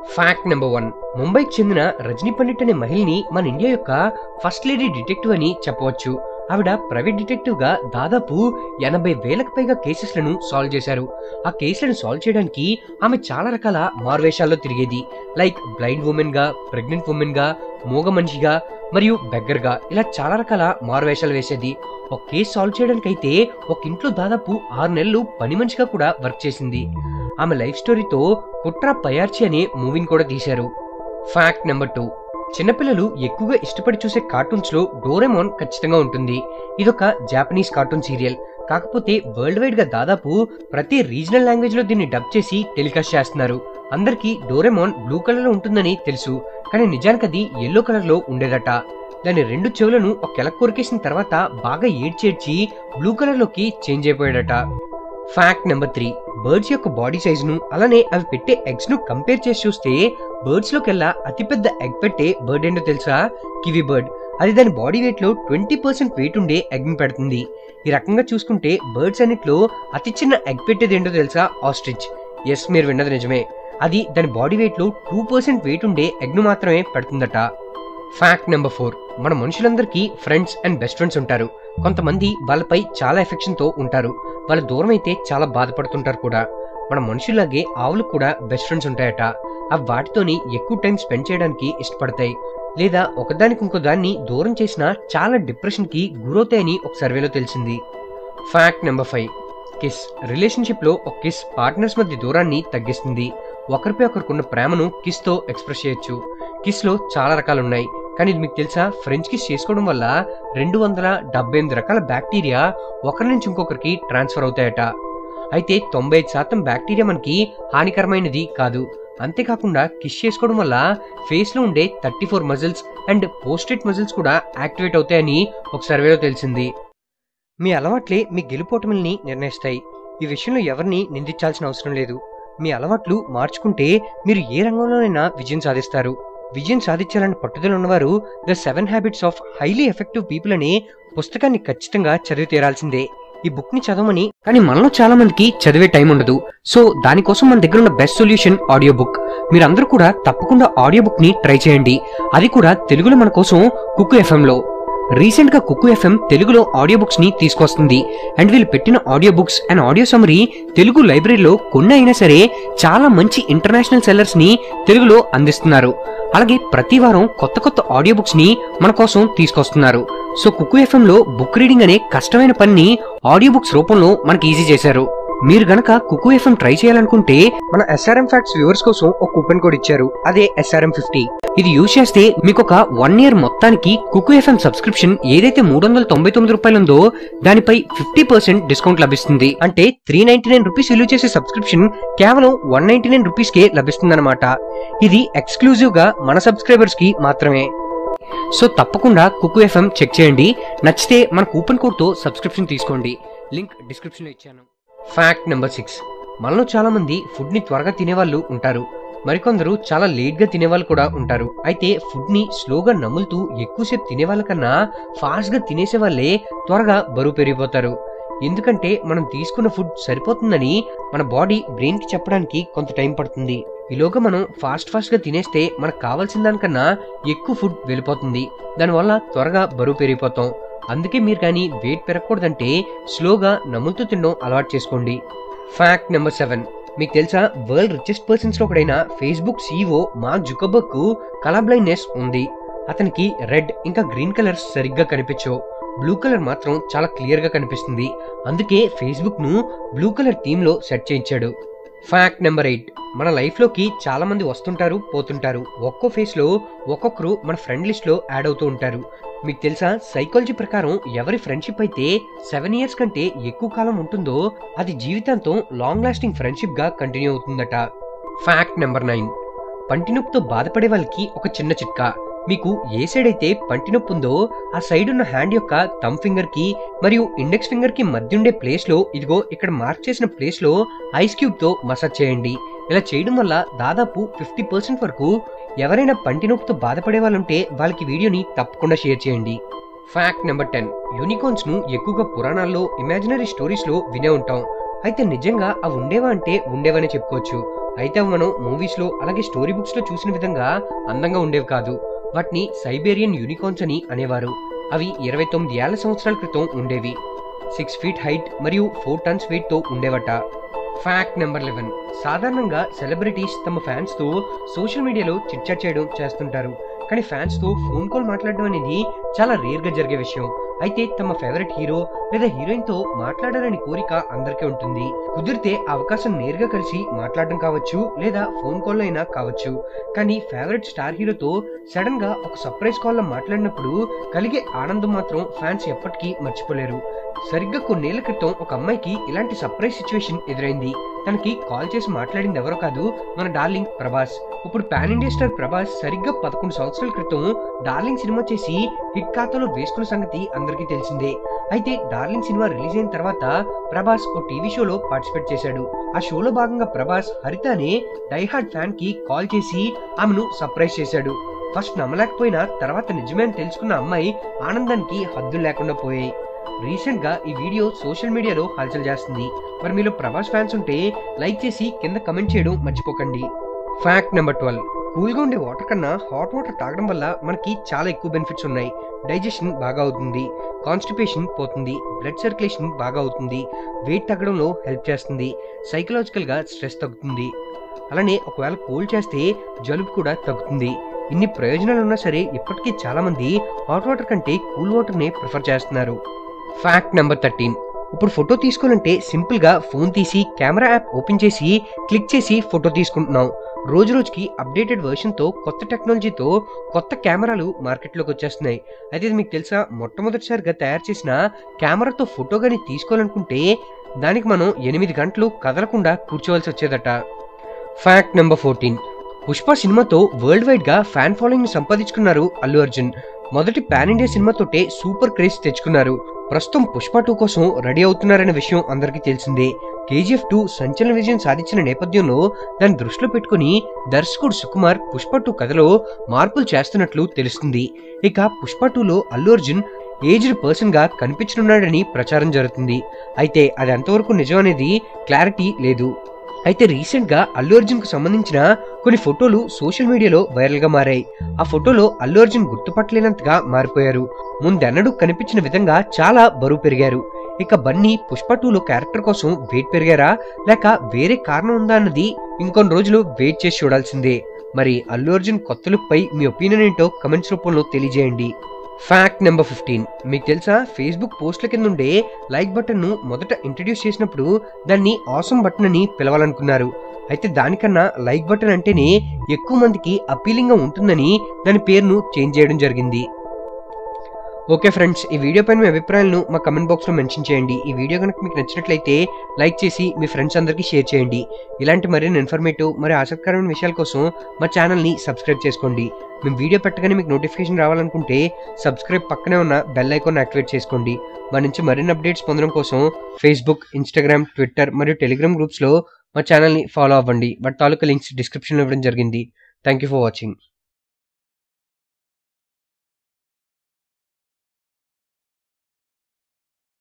fact number one ముంబైకి చెందిన రజనీ పండిట్ అనే మహిళని మన ఇండియా యొక్క ఫస్ట్ లేడీ డిటెక్టివ్ అని చెప్పవచ్చు ఆవిడ ప్రైవేట్ డిటెక్టివ్ గా దాదాపు ఎనభై వేలకు పైగా కేసెస్లను సాల్వ్ చేశారు ఆ కేసులను సాల్వ్ చేయడానికి ఆమె చాలా రకాల మారువేషాల్లో తిరిగేది లైక్ బ్లైండ్ ఉమెన్ గా ప్రెగ్నెంట్ ఉమెన్ గా మూగ మనిషిగా మరియు బెగ్గర్ గా ఇలా చాలా రకాల మారువేషాలు వేసేది ఒక కేసు సాల్వ్ చేయడానికి అయితే ఒక ఇంట్లో దాదాపు ఆరు నెలలు పని మనిషిగా కూడా వర్క్ చేసింది ఆమె లైఫ్ స్టోరీతో కుట్ర పయార్చి అనే మూవీని కూడా తీశారు ఫ్యాక్ట్ నెంబర్ టూ చిన్నపిల్లలు ఎక్కువగా ఇష్టపడి చూసే కార్టూన్స్ లో డోరెమోన్ ఖచ్చితంగా ఉంటుంది ఇదొక జాపనీస్ కార్టూన్ సీరియల్ కాకపోతే వరల్డ్ వైడ్ గా దాదాపు ప్రతి రీజనల్ లాంగ్వేజ్ లో దీన్ని డబ్ చేసి టెలికాస్ట్ చేస్తున్నారు అందరికీ డోరెమోన్ బ్లూ కలర్ లో ఉంటుందని తెలుసు కానీ నిజానికి అది ఎల్లో కలర్ లో ఉండేదట దాని రెండు చెవులను ఒక ఎలక్ కొరికేసిన తర్వాత బాగా ఏడ్చేడ్చి బ్లూ కలర్ లోకి చేంజ్ అయిపోయాడట ఫ్యాక్ట్ నెంబర్ త్రీ బర్డ్స్ యొక్క బాడీ సైజ్ ను అలానే అవి పెట్టే ఎగ్స్ ను కంపేర్ చేసి చూస్తే బర్డ్స్ లోకెల్లా అతిపెద్ద ఎగ్ పెట్టే బర్డ్ ఏంటో తెలుసా కివి బర్డ్ అది దాని బాడీ వెయిట్ లో ట్వంటీ పర్సెంట్ వెయిట్ ఉండే ఎగ్ ని పెడుతుంది ఈ రకంగా చూసుకుంటే బర్డ్స్ అన్నిట్లో అతి చిన్న ఎగ్ పెట్టేది ఏంటో తెలుసా ఆస్ట్రిచ్ ఎస్ మీరు విన్నది నిజమే అది దాని బాడీ వెయిట్ లో టూ పర్సెంట్ వెయిట్ ఉండే ఎగ్ ను మాత్రమే పెడుతుందట ఫ్యాక్ట్ నెంబర్ ఫోర్ మన మనుషులందరికీ ఫ్రెండ్స్ అండ్ బెస్ట్ ఫ్రెండ్స్ ఉంటారు కొంతమంది వాళ్ళపై చాలా ఎఫెక్షన్ తో ఉంటారు వాళ్ళ దూరం అయితే చాలా బాధపడుతుంటారు కూడా మన మనుషుల్లాగే ఆవులకు కూడా బెస్ట్ ఫ్రెండ్స్ ఉంటాయట అవి వాటితోని ఎక్కువ టైం స్పెండ్ చేయడానికి ఇష్టపడతాయి లేదా ఒకదానికి ఇంకో దాన్ని దూరం చేసినా చాలా డిప్రెషన్ కి గురవుతాయని ఒక సర్వేలో తెలిసింది fact number five kiss relationship లో ఒక కిస్ పార్ట్నర్స్ మధ్య దూరాన్ని తగ్గిస్తుంది ఒకరిపై ఒకరికున్న ప్రేమను కిస్ తో ఎక్స్ప్రెస్ చేయొచ్చు కిస్ లో చాలా రకాలు ఉన్నాయి కానీ ఇది మీకు తెలుసా ఫ్రెంచ్ కిస్ చేసుకోవడం వల్ల రెండు వందల డెబ్బై ఎనిమిది రకాల బ్యాక్టీరియా ఒకరి నుంచి ఇంకొకరికి ట్రాన్స్ఫర్ అవుతాయట అయితే తొంభై ఐదు శాతం బ్యాక్టీరియా మనకి హానికరమైనది కాదు అంతేకాకుండా కిస్ చేసుకోవడం వల్ల ఫేస్ లో ఉండే థర్టీ ఫోర్ మజిల్స్ అండ్ పోస్టెట్ మజిల్స్ కూడా యాక్టివేట్ అవుతాయని ఒక సర్వేలో తెలిసింది మీ అలవాట్లే మీ గెలుపోటమిల్ని నిర్ణయిస్తాయి ఈ విషయంలో ఎవరిని నిందించాల్సిన అవసరం లేదు మీ అలవాట్లు మార్చుకుంటే మీరు ఏ రంగంలోనైనా విజయం సాధిస్తారు విజయం సాధించాలని పట్టుదల ఉన్నవారు the seven habits of highly effective people అనే పుస్తకాన్ని ఖచ్చితంగా చదివి తీరాల్సిందే ఈ బుక్ ని చదవమని కానీ మనలో చాలా మందికి చదివే టైం ఉండదు సో దానికోసం మన దగ్గర ఉన్న బెస్ట్ సొల్యూషన్ ఆడియో బుక్ మీరందరూ కూడా తప్పకుండా ఆడియో బుక్ ని ట్రై చేయండి అది కూడా తెలుగులో మన కోసం కుక్కు ఎఫ్ఎం లో రీసెంట్ గా కుక్కు ఎఫ్ఎం తెలుగులో ఆడియో బుక్స్ ని తీసుకొస్తుంది అండ్ వీళ్ళు పెట్టిన audio books and audio summary Telugu లైబ్రరీలో కొన్ని అయినా సరే చాలా మంచి ఇంటర్నేషనల్ సెల్లర్స్ ని తెలుగులో అందిస్తున్నారు అలాగే ప్రతి వారం కొత్త కొత్త ఆడియో బుక్స్ ని మన కోసం తీసుకొస్తున్నారు సో కుక్కు ఎఫ్ఎం లో బుక్ రీడింగ్ అనే కష్టమైన పనిని ఆడియో బుక్స్ రూపంలో మనకి ఈజీ చేశారు మీరు గనక కుక్కు ఎఫ్ఎం ట్రై చేయాలనుకుంటే మన ఎస్ఆర్ఎం ఫ్యాక్ట్స్ వ్యూవర్స్ కోసం ఒక కూపన్ కోడ్ ఇచ్చారు అదే ఎస్ఆర్ఎం ఫిఫ్టీ ఇది యూజ్ చేస్తే మీకు ఒక వన్ ఇయర్ మొత్తానికి కుక్కు ఎఫ్ఎం సబ్స్క్రిప్షన్ ఏదైతే మూడు వందల తొంభై తొమ్మిది రూపాయలు ఉందో దానిపై ఫిఫ్టీ పర్సెంట్ డిస్కౌంట్ లభిస్తుంది అంటే త్రీ నైన్టీ నైన్ రూపీస్ విలువ చేసే సబ్స్క్రిప్షన్ కేవలం వన్ నైన్టీ నైన్ రూపీస్ కే లభిస్తుందన్నమాట ఇది ఎక్స్క్లూజివ్ గా మన సబ్స్క్రైబర్స్ కి మాత్రమే సో తప్పకుండా కుక్కు ఎఫ్ఎం చెక్ చేయండి నచ్చితే మన కూపన్ కోడ్ తో సబ్స్క్రిప్షన్ తీసుకోండి లింక్ డిస్క్రిప్షన్ లో ఇచ్చాను ఫ్యాక్ట్ నెంబర్ సిక్స్ మనలో చాలా మంది ఫుడ్ ని త్వరగా తినేవాళ్ళు ఉంటారు మరికొందరు చాలా లేట్ గా తినేవాళ్ళు కూడా ఉంటారు అయితే ఫుడ్ ని స్లోగా నములుతూ ఎక్కువసేపు తినే వాళ్ళకన్నా ఫాస్ట్ గా తినేసే వాళ్ళే త్వరగా బరువు పెరిగిపోతారు ఎందుకంటే మనం తీసుకున్న ఫుడ్ సరిపోతుందని మన బాడీ బ్రెయిన్ కి చెప్పడానికి కొంత టైం పడుతుంది ఈలోగా మనం ఫాస్ట్ ఫాస్ట్ గా తినేస్తే మనకు కావాల్సిన దానికన్నా ఎక్కువ ఫుడ్ వెళ్ళిపోతుంది దానివల్ల త్వరగా బరువు పెరిగిపోతాం అందుకే మీరు కానీ వెయిట్ పెరగకూడదంటే స్లోగా నములుతూ తినడం అలవాటు చేసుకోండి ఫ్యాక్ట్ నెంబర్ సెవెన్ మీకు తెలుసా వరల్డ్ రిచెస్ట్ పర్సన్స్ లో ఒకడైన ఫేస్బుక్ సీఈఓ మార్క్ జుకబర్గ్ కు కలర్ బ్లైండ్నెస్ ఉంది అతనికి రెడ్ ఇంకా గ్రీన్ కలర్స్ సరిగ్గా కనిపించవు బ్లూ కలర్ మాత్రం చాలా క్లియర్ గా కనిపిస్తుంది అందుకే ఫేస్బుక్ ను బ్లూ కలర్ థీమ్ లో సెట్ చేయించాడు ఫ్యాక్ట్ నెంబర్ ఎయిట్ మన లైఫ్ లోకి చాలా మంది వస్తుంటారు పోతుంటారు ఒక్కో ఫేస్ లో ఒక్కొక్కరు మన ఫ్రెండ్ లిస్ట్ లో యాడ్ అవుతూ ఉంటారు మీకు తెలుసా సైకాలజీ ప్రకారం ఎవరి ఫ్రెండ్షిప్ అయితే సెవెన్ ఇయర్స్ కంటే ఎక్కువ కాలం ఉంటుందో అది జీవితాంతం లాంగ్ లాస్టింగ్ ఫ్రెండ్షిప్ గా కంటిన్యూ అవుతుందట ఫ్యాక్ట్ నెంబర్ నైన్ పంటి నొప్పితో బాధపడే వాళ్ళకి ఒక చిన్న చిట్కా మీకు ఏ సైడ్ అయితే పంటి నొప్పి ఉందో ఆ సైడ్ ఉన్న హ్యాండ్ యొక్క థమ్ ఫింగర్ కి మరియు ఇండెక్స్ ఫింగర్ కి మధ్య ఉండే ప్లేస్ లో ఇదిగో ఇక్కడ మార్క్ చేసిన ప్లేస్ లో ఐస్ క్యూబ్ తో మసాజ్ చేయండి ఇలా చేయడం వల్ల దాదాపు ఫిఫ్టీ పర్సెంట్ వరకు ఎవరైనా పంటి నొప్పితో బాధపడే వాళ్ళుంటే వాళ్ళకి వీడియోని తప్పకుండా షేర్ చేయండి ఫ్యాక్ట్ నెంబర్ టెన్ యూనికార్న్స్ ను ఎక్కువగా పురాణాల్లో ఇమాజినరీ స్టోరీస్ లో వినే ఉంటాం అయితే నిజంగా అవి ఉండేవా అంటే ఉండేవనే చెప్పుకోవచ్చు అయితే అవి మనం మూవీస్లో అలాగే స్టోరీ బుక్స్లో చూసిన విధంగా అందంగా ఉండేవి కాదు వాటిని సైబేరియన్ యూనికార్న్స్ అని అనేవారు అవి ఇరవై తొమ్మిది ఏళ్ల సంవత్సరాల క్రితం ఉండేవి సిక్స్ ఫీట్ హైట్ మరియు ఫోర్ టన్స్ వెయిట్తో ఉండేవట ఫ్యాక్ట్ నెంబర్ లెవెన్ సాధారణంగా సెలబ్రిటీస్ తమ ఫ్యాన్స్తో సోషల్ మీడియాలో చిట్చాట్ చేయడం చేస్తుంటారు కానీ ఫ్యాన్స్తో ఫోన్ కాల్ మాట్లాడడం అనేది చాలా రేర్గా జరిగే విషయం అయితే తమ ఫేవరెట్ హీరో లేదా హీరోయిన్తో మాట్లాడాలని కోరిక అందరికీ ఉంటుంది కుదిరితే ఆ అవకాశం నేరుగా కలిసి మాట్లాడడం కావచ్చు లేదా ఫోన్ కాల్లో అయినా కావచ్చు కానీ ఫేవరెట్ స్టార్ హీరోతో సడన్ గా ఒక సర్ప్రైజ్ కాల్లో మాట్లాడినప్పుడు కలిగే ఆనందం మాత్రం ఫ్యాన్స్ ఎప్పటికీ మర్చిపోలేరు సరిగ్గా కొన్నేళ్ల క్రితం ఒక అమ్మాయికి ఇలాంటి సర్ప్రైజ్ సిచ్యువేషన్ ఎదురైంది తనకి కాల్ చేసి మాట్లాడింది ఎవరో కాదు మన డార్లింగ్ ప్రభాస్ ఇప్పుడు పాన్ ఇండియా స్టార్ ప్రభాస్ సరిగ్గా పదకొండు సంవత్సరాల క్రితం డార్లింగ్ సినిమా చేసి హిట్ ఖాతాలో వేసుకున్న సంగతి అందరికీ తెలిసిందే అయితే డార్లింగ్ సినిమా రిలీజ్ అయిన తర్వాత ప్రభాస్ ఓ టీవీ షోలో పార్టిసిపేట్ చేశాడు ఆ షోలో భాగంగా ప్రభాస్ హరిత అనే డైహార్డ్ ఫ్యాన్ కి కాల్ చేసి ఆమెను సర్ప్రైజ్ చేశాడు ఫస్ట్ నమ్మలేకపోయినా తర్వాత నిజమే అని తెలుసుకున్న అమ్మాయి ఆనందానికి హద్దులు లేకుండా పోయాయి రీసెంట్ గా ఈ వీడియో సోషల్ మీడియాలో హల్చల్ చేస్తుంది మరి మీలో ప్రభాస్ ఫ్యాన్స్ ఉంటే లైక్ చేసి కింద కమెంట్ చేయడం మర్చిపోకండి ఫ్యాక్ట్ నెంబర్ ట్వెల్వ్ కూల్గా ఉండే వాటర్ కన్నా హాట్ వాటర్ తాగడం వల్ల మనకి చాలా ఎక్కువ బెనిఫిట్స్ ఉన్నాయి డైజెషన్ బాగా అవుతుంది కాన్స్టిపేషన్ పోతుంది బ్లడ్ సర్క్యులేషన్ బాగా అవుతుంది వెయిట్ తగ్గడంలో హెల్ప్ చేస్తుంది సైకలాజికల్గా స్ట్రెస్ తగ్గుతుంది అలానే ఒకవేళ కోల్డ్ చేస్తే జలుబు కూడా తగ్గుతుంది ఇన్ని ప్రయోజనాలు ఉన్నా సరే ఇప్పటికీ చాలా మంది హాట్ వాటర్ కంటే కూల్ వాటర్నే ప్రిఫర్ చేస్తున్నారు ఫ్యాక్ట్ నెంబర్ థర్టీన్ ఇప్పుడు ఫోటో తీసుకోవాలంటే సింపుల్గా ఫోన్ తీసి కెమెరా యాప్ ఓపెన్ చేసి క్లిక్ చేసి ఫోటో తీసుకుంటున్నాం రోజు రోజుకి అప్డేటెడ్ వెర్షన్తో కొత్త టెక్నాలజీతో కొత్త కెమెరాలు మార్కెట్లోకి వచ్చేస్తున్నాయి అయితే ఇది మీకు తెలుసా మొట్టమొదటిసారిగా తయారు చేసిన కెమెరాతో ఫోటో కానీ తీసుకోవాలనుకుంటే దానికి మనం ఎనిమిది గంటలు కదలకుండా కూర్చోవలసి వచ్చేదట ఫ్యాక్ట్ నెంబర్ ఫోర్టీన్ పుష్ప సినిమాతో వరల్డ్ వైడ్ గా ఫ్యాన్ ఫాలోయింగ్ సంపాదించుకున్నారు అల్లు అర్జున్ మొదటి పాన్ ఇండియా సినిమాతోటే సూపర్ క్రేజ్ తెచ్చుకున్నారు ప్రస్తుతం పుష్ప టూ కోసం రెడీ అవుతున్నారనే విషయం అందరికీ తెలిసిందే కేజీఎఫ్ టూ సంచలన విజయం సాధించిన నేపథ్యంలో దాన్ని దృష్టిలో పెట్టుకుని దర్శకుడు సుకుమార్ పుష్ప టూ కథలో మార్పులు చేస్తున్నట్లు తెలుస్తుంది ఇక పుష్ప టూలో అల్లు అర్జున్ ఏజ్డ్ పర్సన్ గా కనిపించనున్నాడని ప్రచారం జరుగుతుంది అయితే అది ఎంతవరకు నిజం అనేది క్లారిటీ లేదు అయితే రీసెంట్ గా అల్లు అర్జున్ కు సంబంధించిన కొన్ని ఫోటోలు సోషల్ మీడియాలో వైరల్ గా మారాయి ఆ ఫోటోలో అల్లు అర్జున్ గుర్తుపట్టలేనంతగా మారిపోయారు ముందెన్నడూ కనిపించిన విధంగా చాలా బరువు పెరిగారు ఇక బన్నీ పుష్ప టూలో క్యారెక్టర్ కోసం వెయిట్ పెరిగారా లేక వేరే కారణం ఉందా అన్నది ఇంకొన్ని రోజులు వెయిట్ చేసి చూడాల్సిందే మరి అల్లు అర్జున్ కొత్త లుక్ పై మీ ఒపీనియన్ ఏంటో కమెంట్స్ రూపంలో తెలియజేయండి ఫ్యాక్ట్ నెంబర్ ఫిఫ్టీన్ మీకు తెలుసా ఫేస్బుక్ పోస్ట్ల కింద ఉండే లైక్ బటన్ ను మొదట ఇంట్రడ్యూస్ చేసినప్పుడు దాన్ని ఆసమ్ బటన్ అని పిలవాలనుకున్నారు అయితే దానికన్నా లైక్ బటన్ అంటేనే ఎక్కువ మందికి అపీలింగ్ గా ఉంటుందని దాని పేరును చేంజ్ చేయడం జరిగింది ఓకే ఫ్రెండ్స్ ఈ వీడియో పైన మీ అభిప్రాయాలను మా కమెంట్ బాక్స్ లో మెన్షన్ చేయండి ఈ వీడియో కనుక మీకు నచ్చినట్లయితే లైక్ చేసి మీ ఫ్రెండ్స్ అందరికీ షేర్ చేయండి ఇలాంటి మరిన్ని ఇన్ఫర్మేటివ్ మరియు ఆసక్తికరమైన విషయాల కోసం మా ఛానల్ని సబ్స్క్రైబ్ చేసుకోండి మేము వీడియో పెట్టగానే మీకు నోటిఫికేషన్ రావాలనుకుంటే సబ్స్క్రైబ్ పక్కనే ఉన్న బెల్ ఐకాన్ యాక్టివేట్ చేసుకోండి మా నుంచి మరిన్ని అప్డేట్స్ పొందడం కోసం ఫేస్బుక్ ఇన్స్టాగ్రామ్ ట్విట్టర్ మరియు టెలిగ్రామ్ గ్రూప్స్లో మా ఛానల్ని ఫాలో అవ్వండి వాటి తాలూకా లింక్స్ డిస్క్రిప్షన్లో ఇవ్వడం జరిగింది థ్యాంక్ యూ ఫర్ వాచింగ్